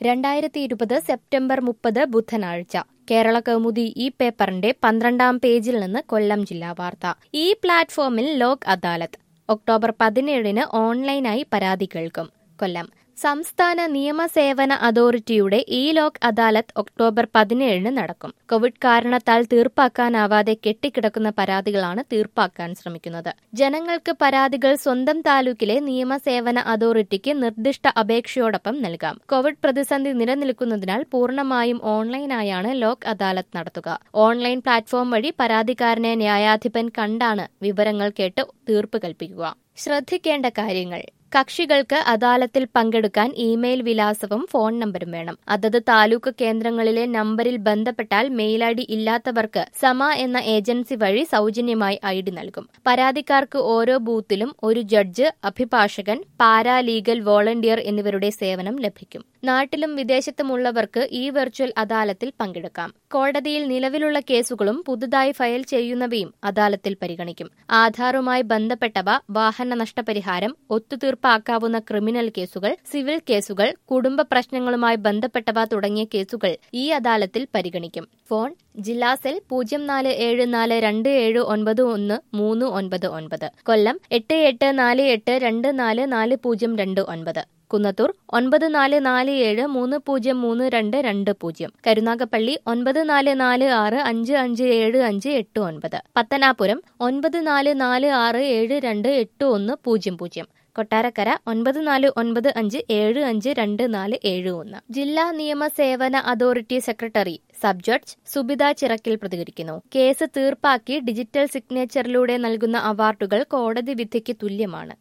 രണ്ടായിരത്തി ഇരുപത് സെപ്റ്റംബർ മുപ്പത് ബുധനാഴ്ച കേരള കൗമുദി ഈ പേപ്പറിന്റെ പന്ത്രണ്ടാം പേജിൽ നിന്ന് കൊല്ലം ജില്ലാ വാർത്ത ഈ പ്ലാറ്റ്ഫോമിൽ ലോക് അദാലത്ത് ഒക്ടോബർ പതിനേഴിന് ഓൺലൈനായി പരാതി കേൾക്കും കൊല്ലം സംസ്ഥാന നിയമസേവന അതോറിറ്റിയുടെ ഇ ലോക് അദാലത്ത് ഒക്ടോബർ പതിനേഴിന് നടക്കും കോവിഡ് കാരണത്താൽ തീർപ്പാക്കാനാവാതെ കെട്ടിക്കിടക്കുന്ന പരാതികളാണ് തീർപ്പാക്കാൻ ശ്രമിക്കുന്നത് ജനങ്ങൾക്ക് പരാതികൾ സ്വന്തം താലൂക്കിലെ നിയമസേവന അതോറിറ്റിക്ക് നിർദ്ദിഷ്ട അപേക്ഷയോടൊപ്പം നൽകാം കോവിഡ് പ്രതിസന്ധി നിലനിൽക്കുന്നതിനാൽ പൂർണ്ണമായും ഓൺലൈനായാണ് ലോക് അദാലത്ത് നടത്തുക ഓൺലൈൻ പ്ലാറ്റ്ഫോം വഴി പരാതിക്കാരനെ ന്യായാധിപൻ കണ്ടാണ് വിവരങ്ങൾ കേട്ട് തീർപ്പ് കൽപ്പിക്കുക ശ്രദ്ധിക്കേണ്ട കാര്യങ്ങൾ കക്ഷികൾക്ക് അദാലത്തിൽ പങ്കെടുക്കാൻ ഇമെയിൽ വിലാസവും ഫോൺ നമ്പരും വേണം അതത് താലൂക്ക് കേന്ദ്രങ്ങളിലെ നമ്പറിൽ ബന്ധപ്പെട്ടാൽ മെയിൽ ഐ ഡി ഇല്ലാത്തവർക്ക് സമ എന്ന ഏജൻസി വഴി സൗജന്യമായി ഐ ഡി നൽകും പരാതിക്കാർക്ക് ഓരോ ബൂത്തിലും ഒരു ജഡ്ജ് അഭിഭാഷകൻ പാരാലീഗൽ വോളണ്ടിയർ എന്നിവരുടെ സേവനം ലഭിക്കും നാട്ടിലും വിദേശത്തുമുള്ളവർക്ക് ഈ വെർച്വൽ അദാലത്തിൽ പങ്കെടുക്കാം കോടതിയിൽ നിലവിലുള്ള കേസുകളും പുതുതായി ഫയൽ ചെയ്യുന്നവയും അദാലത്തിൽ പരിഗണിക്കും ആധാറുമായി ബന്ധപ്പെട്ടവ വാഹന നഷ്ടപരിഹാരം ഒത്തുതീർപ്പാക്കാവുന്ന ക്രിമിനൽ കേസുകൾ സിവിൽ കേസുകൾ കുടുംബ പ്രശ്നങ്ങളുമായി ബന്ധപ്പെട്ടവ തുടങ്ങിയ കേസുകൾ ഈ അദാലത്തിൽ പരിഗണിക്കും ഫോൺ ജില്ലാ സെൽ പൂജ്യം നാല് ഏഴ് നാല് രണ്ട് ഏഴ് ഒൻപത് ഒന്ന് മൂന്ന് ഒൻപത് ഒൻപത് കൊല്ലം എട്ട് എട്ട് നാല് എട്ട് രണ്ട് നാല് നാല് പൂജ്യം രണ്ട് ഒൻപത് കുന്നത്തൂർ ഒൻപത് നാല് നാല് ഏഴ് മൂന്ന് പൂജ്യം മൂന്ന് രണ്ട് രണ്ട് പൂജ്യം കരുനാഗപ്പള്ളി ഒൻപത് നാല് നാല് ആറ് അഞ്ച് അഞ്ച് ഏഴ് അഞ്ച് എട്ട് ഒൻപത് പത്തനാപുരം ഒൻപത് നാല് നാല് ആറ് ഏഴ് രണ്ട് എട്ട് ഒന്ന് പൂജ്യം പൂജ്യം കൊട്ടാരക്കര ഒൻപത് നാല് ഒൻപത് അഞ്ച് ഏഴ് അഞ്ച് രണ്ട് നാല് ഏഴ് ഒന്ന് ജില്ലാ നിയമസേവന authority secretary sub judge Subitha Chirakkil പ്രതികരിക്കുന്നു കേസ് തീർപ്പാക്കി ഡിജിറ്റൽ സിഗ്നേച്ചറിലൂടെ നൽകുന്ന അവാർഡുകൾ കോടതി വിധിക്ക് തുല്യമാണ്